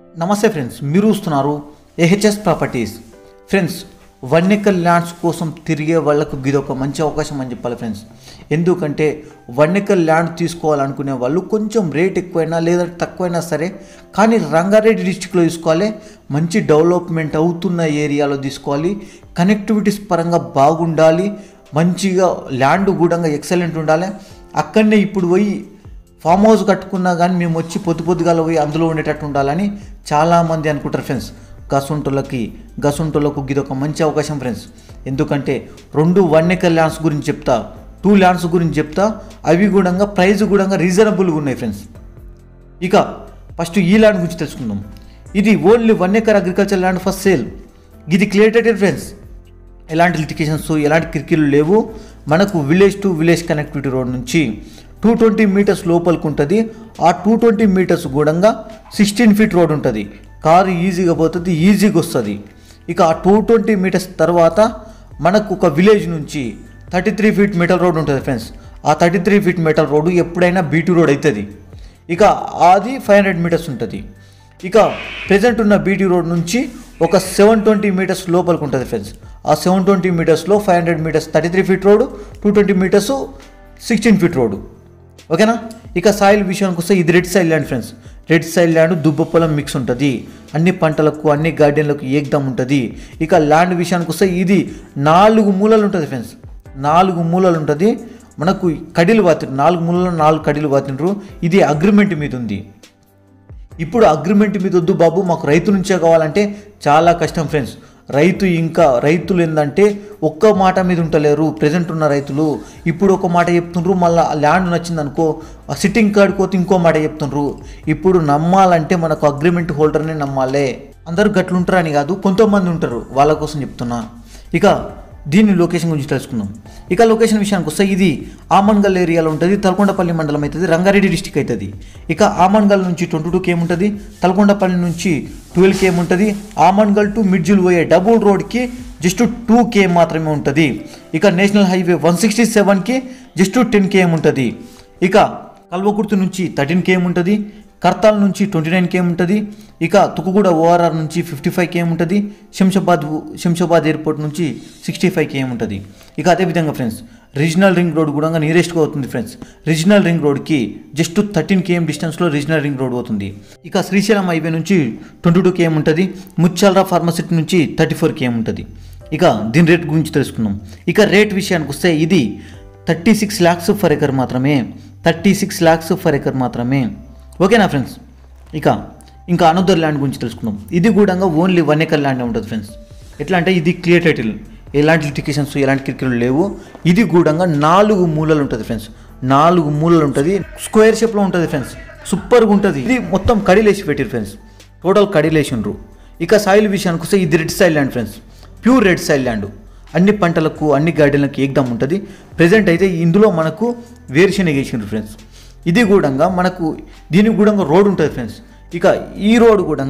నమస్తే ఫ్రెండ్స్ మీరు చూస్తున్నారు AHS properties friends one acre lands కోసం తిరిగే వాళ్ళకు ఇది ఒక మంచి అవకాశం అని చెప్పాలి ఫ్రెండ్స్ ఎందుకంటే వన్ ఎకర్ ల్యాండ్ తీసుకోవాలనుకునే వాళ్ళు కొంచెం రేట్ ఎక్కువైనా లేదా తక్కువైనా సరే కానీ రంగారెడ్డి డిస్టిక్లో తీసుకోవాలి మంచి డెవలప్మెంట్ అవుతున్న ఏరియాలో తీసుకోవాలి కనెక్టివిటీస్ పరంగా బాగుండాలి మంచిగా ల్యాండ్ కూడా ఎక్సలెంట్ ఉండాలి అక్కడనే ఇప్పుడు పోయి ఫామ్ హౌస్ కట్టుకున్నా కానీ మేము వచ్చి పొద్దు పొద్దుగాల పోయి అందులో ఉండేటట్టు ఉండాలని చాలామంది అనుకుంటారు ఫ్రెండ్స్ గసుంటులకి గసుంటులకు ఇది ఒక మంచి అవకాశం ఫ్రెండ్స్ ఎందుకంటే రెండు వన్ ఎకర్ ల్యాండ్స్ గురించి చెప్తా టూ ల్యాండ్స్ గురించి చెప్తా అవి కూడా ప్రైస్ కూడా రీజనబుల్గా ఉన్నాయి ఫ్రెండ్స్ ఇక ఫస్ట్ ఈ ల్యాండ్ గురించి తెలుసుకుందాం ఇది only one acre agriculture land for sale ఇది క్లియర్ ఫ్రెండ్స్ ఎలాంటి లిటికేషన్స్ ఎలాంటి కిరికీలు లేవు మనకు village to village connectivity road నుంచి టూ ట్వంటీ మీటర్స్ లోపలికి ఉంటుంది ఆ టూ ట్వంటీ మీటర్స్ కూడా సిక్స్టీన్ ఫీట్ రోడ్ ఉంటుంది కారు ఈజీగా పోతుంది ఈజీగా వస్తుంది ఇక ఆ టూ ట్వంటీ మీటర్స్ తర్వాత మనకు ఒక విలేజ్ నుంచి thirty three feet metal road ఉంటుంది ఫ్రెండ్స్ ఆ thirty three feet metal road ఎప్పుడైనా బీటీ రోడ్ అవుతుంది ఇక అది ఫైవ్ హండ్రెడ్ మీటర్స్ ఉంటుంది ఇక ప్రజెంట్ ఉన్న బీటీ రోడ్ నుంచి ఒక సెవెన్ ట్వంటీ మీటర్స్ లోపలికి ఉంటుంది ఫ్రెండ్స్ ఆ సెవెన్ ట్వంటీ మీటర్స్లో five hundred meters thirty three feet road two twenty meters sixteen feet road ఓకేనా ఇక సాయిల్ విషయానికి వస్తే ఇది red soil land friends red soil land దుబ్బ పొలం మిక్స్ ఉంటుంది అన్ని పంటలకు అన్ని గార్డెన్లకు ఏకదం ఉంటుంది ఇక ల్యాండ్ విషయానికి వస్తే ఇది నాలుగు మూలలు ఉంటుంది ఫ్రెండ్స్ నాలుగు మూలలు ఉంటుంది మనకు కడిలు వాతిరు నాలుగు మూలలో నాలుగు కడిలు వాతిండ్రు ఇది అగ్రిమెంట్ మీద ఉంది ఇప్పుడు అగ్రిమెంట్ మీద వద్దు బాబు మాకు రైతు నుంచే కావాలంటే చాలా కష్టం ఫ్రెండ్స్ రైతు ఇంకా రైతులు ఏంటంటే ఒక్క మాట మీద ఉంటలేరు ప్రజెంట్ ఉన్న రైతులు ఇప్పుడు ఒక మాట చెప్తుండ్రు మళ్ళీ ల్యాండ్ నచ్చింది అనుకో ఆ సిట్టింగ్ కార్డ్ పోతే ఇంకో మాట చెప్తుండ్రు ఇప్పుడు నమ్మాలంటే మనకు అగ్రిమెంట్ హోల్డర్నే నమ్మాలే అందరూ గట్లుంటారని కాదు కొంతమంది ఉంటారు వాళ్ళ కోసం చెప్తున్నా ఇక దీని లొకేషన్ గురించి తెలుసుకుందాం ఇక లొకేషన్ విషయానికి వస్తే ఇది ఆమన్గల్ ఏరియాలో ఉంటుంది తలకొండపల్లి మండలం అవుతుంది రంగారెడ్డి డిస్టిక్ అవుతుంది ఇక ఆమన్గల్ నుంచి ట్వంటీ టూ కేమ్ ఉంటుంది తలకొండపల్లి నుంచి ట్వెల్వ్ కేమ్ ఉంటుంది ఆమన్గల్ టు మిడ్జిల్ పోయే డబుల్ రోడ్కి జస్ట్ టూ కేఎం మాత్రమే ఉంటుంది ఇక నేషనల్ హైవే వన్ సిక్స్టీ సెవెన్కి జస్ట్ టెన్ కేఎం ఉంటుంది ఇక కల్వకుర్తి నుంచి థర్టీన్ కేఎం ఉంటుంది కర్తాల్ నుంచి ట్వంటీ నైన్ కేఎం ఉంటుంది ఇక తుకుగూడ ఓఆర్ఆర్ నుంచి ఫిఫ్టీ ఫైవ్ కేఎం ఉంటుంది శంషాబాద్ శంషాబాద్ ఎయిర్పోర్ట్ నుంచి సిక్స్టీ ఫైవ్ కేఎం ఉంటుంది ఇక అదేవిధంగా ఫ్రెండ్స్ రీజనల్ రింగ్ రోడ్ కూడా నియరెస్ట్గా అవుతుంది ఫ్రెండ్స్ రీజనల్ రింగ్ రోడ్కి జస్ట్ థర్టీన్ కేఎం డిస్టెన్స్లో రీజనల్ రింగ్ రోడ్ అవుతుంది ఇక శ్రీశైలం హైవే నుంచి ట్వంటీ టూ కేఎం ఉంటుంది ముచ్చాలరా ఫార్మసిటీ నుంచి థర్టీ ఫోర్ కేఎం ఉంటుంది ఇక దీని రేట్ గురించి తెలుసుకుందాం ఇక రేట్ విషయానికి వస్తే ఇది thirty six lakhs for acre మాత్రమే thirty six lakhs for acre మాత్రమే ఓకేనా ఫ్రెండ్స్ ఇక ఇంకా అనదర్ ల్యాండ్ గురించి తెలుసుకుందాం ఇది కూడా ఓన్లీ వన్ ఎకర్ ల్యాండ్ ఉంటుంది ఫ్రెండ్స్ ఎట్లా అంటే ఇది క్లియర్ టైటిల్ ఎలాంటి లిటికేషన్స్ ఎలాంటి కిరికలు లేవు ఇది కూడా నాలుగు మూలలు ఉంటుంది ఫ్రెండ్స్ నాలుగు మూలలు ఉంటుంది స్క్వేర్ షేప్లో ఉంటుంది ఫ్రెండ్స్ సూపర్గా ఉంటుంది ఇది మొత్తం కడిలేసి పెట్టారు ఫ్రెండ్స్ టోటల్ కడిలేసిండ్రు ఇక సాయిల్ విషయానికి వస్తే ఇది red soil land friends pure red soil land అన్ని పంటలకు అన్ని గార్డెన్లకు ఏకదమ్ ఉంటుంది ప్రజెంట్ అయితే ఇందులో మనకు వేరుశనగ వేసిండ్రు ఫ్రెండ్స్ ఇది కూడా మనకు దీనికి కూడా రోడ్ ఉంటుంది ఫ్రెండ్స్ ఇక ఈ రోడ్ కూడా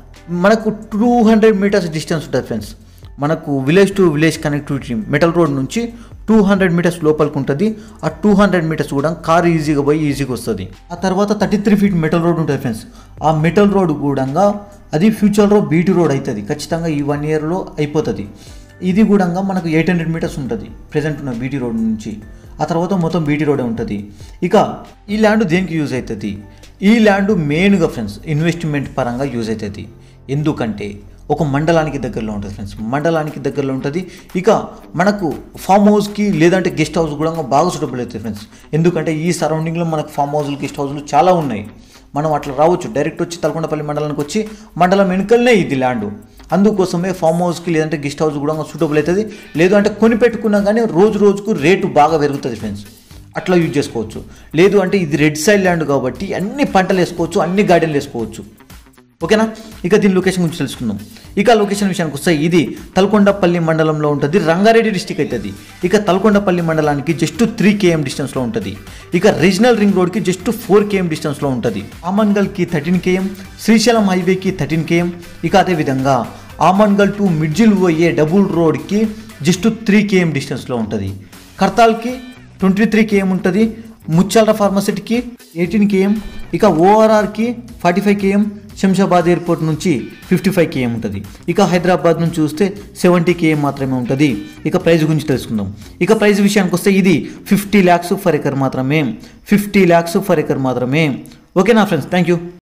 మనకు టూ హండ్రెడ్ మీటర్స్ డిస్టెన్స్ ఉంటుంది ఫ్రెండ్స్ మనకు village to village connectivity metal road నుంచి టూ హండ్రెడ్ మీటర్స్ లోపలికి ఉంటుంది ఆ టూ హండ్రెడ్ మీటర్స్ కూడా కార్ ఈజీగా పోయి ఈజీగా వస్తుంది ఆ తర్వాత thirty three feet metal road ఉంటుంది ఫ్రెండ్స్ ఆ మెటల్ రోడ్ కూడా అది ఫ్యూచర్లో బీటీ రోడ్ అవుతుంది ఖచ్చితంగా ఈ వన్ ఇయర్లో అయిపోతుంది ఇది కూడా మనకు ఎయిట్ హండ్రెడ్ మీటర్స్ ఉంటుంది ప్రజెంట్ ఉన్న బీటీ రోడ్ నుంచి ఆ తర్వాత మొత్తం బీటీ రోడే ఉంటుంది ఇక ఈ ల్యాండ్ దేనికి యూజ్ అవుతుంది ఈ ల్యాండ్ మెయిన్గా ఫ్రెండ్స్ ఇన్వెస్ట్మెంట్ పరంగా యూజ్ అవుతుంది ఎందుకంటే ఒక మండలానికి దగ్గరలో ఉంటుంది ఫ్రెండ్స్ మండలానికి దగ్గరలో ఉంటుంది ఇక మనకు ఫామ్ హౌస్కి లేదంటే గెస్ట్ హౌస్ కూడా బాగా సూటబుల్ అవుతుంది ఫ్రెండ్స్ ఎందుకంటే ఈ సరౌండింగ్లో మనకు ఫామ్ హౌస్లు గెస్ట్ హౌస్లు చాలా ఉన్నాయి మనం అట్లా రావచ్చు డైరెక్ట్ వచ్చి తలకొండపల్లి మండలానికి వచ్చి మండలం వెనుకలనే ఇది ల్యాండ్ అందుకోసమే ఫామ్ హౌస్కి లేదంటే గెస్ట్ హౌస్ కూడా సూటబుల్ అవుతుంది లేదు అంటే కొని పెట్టుకున్నా కానీ రోజు రోజుకు రేటు బాగా పెరుగుతుంది ఫ్రెండ్స్ అట్లా యూజ్ చేసుకోవచ్చు లేదు అంటే ఇది రెడ్ సైడ్ ల్యాండ్ కాబట్టి అన్ని పంటలు వేసుకోవచ్చు అన్ని గార్డెన్లు వేసుకోవచ్చు ఓకేనా ఇక దీని లొకేషన్ గురించి తెలుసుకుందాం ఇక లొకేషన్ విషయానికి వస్తే ఇది తలకొండపల్లి మండలంలో ఉంటుంది రంగారెడ్డి డిస్టిక్ అవుతుంది ఇక తలకొండపల్లి మండలానికి జస్ట్ త్రీ కేఎం డిస్టెన్స్లో ఉంటుంది ఇక రీజనల్ రింగ్ రోడ్కి జస్ట్ ఫోర్ కేఎం డిస్టెన్స్లో ఉంటుంది ఆమన్గల్కి థర్టీన్ కేఎం శ్రీశైలం హైవేకి థర్టీన్ కేఎం ఇక అదేవిధంగా ఆమన్గల్ టు మిడ్జిల్ పోయే డబుల్ రోడ్కి జస్ట్ త్రీ కేఎం డిస్టెన్స్లో ఉంటుంది కర్తాల్కి ట్వంటీ త్రీ కేఎం ఉంటుంది ముచ్చాల ఫార్మసిటీకి ఎయిటీన్ కేఎం ఇక ఓఆర్ఆర్కి forty five KM Shamshabad airport నుంచి ఫిఫ్టీ ఫైవ్ కేఎం ఉంటుంది ఇక హైదరాబాద్ నుంచి చూస్తే సెవెంటీ కేఎం మాత్రమే ఉంటుంది ఇక ప్రైస్ గురించి తెలుసుకుందాం ఇక ప్రైస్ విషయానికి వస్తే ఇది ఫిఫ్టీ ల్యాక్స్ ఫర్ ఎకర్ మాత్రమే ఫిఫ్టీ ల్యాక్స్ ఫర్ ఎకర్ మాత్రమే ఓకేనా ఫ్రెండ్స్ థ్యాంక్ యూ